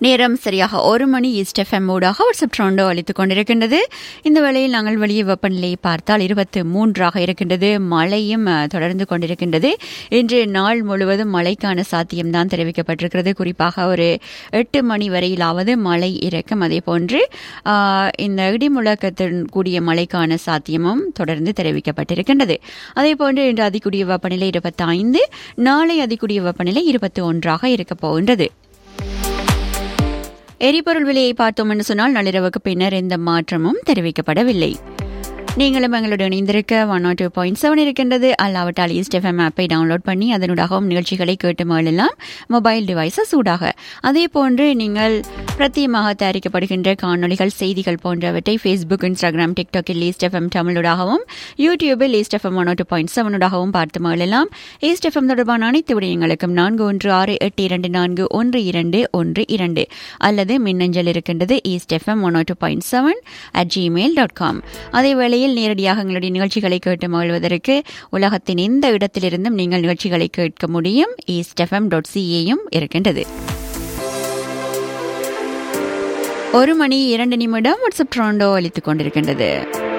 நேரம் சரியாக ஒரு மணி ஈஸ்ட் எஃப்எம் ஊடாக வாட்ஸ்அப் ட்ரோண்டோ அளித்துக் கொண்டிருக்கின்றது இந்த வேளையில் நாங்கள் வெளியே வெப்பநிலையை பார்த்தால் இருபத்து மூன்றாக இருக்கின்றது மழையும் அஹ், தொடர்ந்து கொண்டிருக்கின்றது இன்று நாள் முழுவதும் மழைக்கான சாத்தியம்தான் தெரிவிக்கப்பட்டிருக்கிறது குறிப்பாக ஒரு எட்டு மணி வரையிலாவது மழை இறக்கும் அதே போன்று ஆஹ், இந்த இடிமுழக்கத்துடன் கூடிய மழைக்கான சாத்தியமும் தொடர்ந்து தெரிவிக்கப்பட்டிருக்கின்றது அதே போன்று இன்று அதிகூடிய வெப்பநிலை இருபத்தைந்து நாளை அதிகூடிய வெப்பநிலை இருபத்தி ஒன்றாக இருக்கப் போகின்றது எரிபொருள் விலையை பார்த்தோம் என்று சொன்னால் நள்ளிரவுக்கு பின்னர் எந்த மாற்றமும் தெரிவிக்கப்படவில்லை நீங்களும் எங்களுடன் இணைந்திருக்க one nought two point seven இருக்கின்றது அல்லாவிட்டால் ஈஸ்ட் எஃப்எம் ஆப்பை டவுன்லோட் பண்ணி அதனூடாகவும் நிகழ்ச்சிகளை கேட்டு மகிழலாம் மொபைல் டிவைசஸ் ஊடாக அதே போன்று நீங்கள் பிரத்தியமாக தயாரிக்கப்படுகின்ற காணொளிகள் செய்திகள் போன்றவற்றை ஃபேஸ்புக் இன்ஸ்டாகிராம் டிக்டாக்கில் ஈஸ்ட் எஃப்எம் தமிழுடாகவும் யூடியூபில் East FM one two point செவனுடாகவும் பார்த்து மகிழலாம் ஈஸ்ட் எஃப்எம் தொடர்பான அனைத்து விடயங்களுக்கும் நான்கு ஒன்று ஆறு எட்டு இரண்டு நான்கு ஒன்று இரண்டு ஒன்று இரண்டு அல்லது மின்னஞ்சல் இருக்கின்றது East FM one two point seven at Gmail dot com அதே வேளையில் நேரடியாக எங்களுடைய நிகழ்ச்சிகளை கேட்டு மகிழ்வதற்கு உலகத்தின் எந்த இடத்திலிருந்தும் நீங்கள் நிகழ்ச்சிகளை கேட்க முடியும் ஈஸ்ட் எஃப்எம் டாட் சிஏயும் இருக்கின்றது ஒரு மணி இரண்டு நிமிடம் வாட்ஸ்அப் ட்ரோண்டோ அளித்துக் கொண்டிருக்கின்றது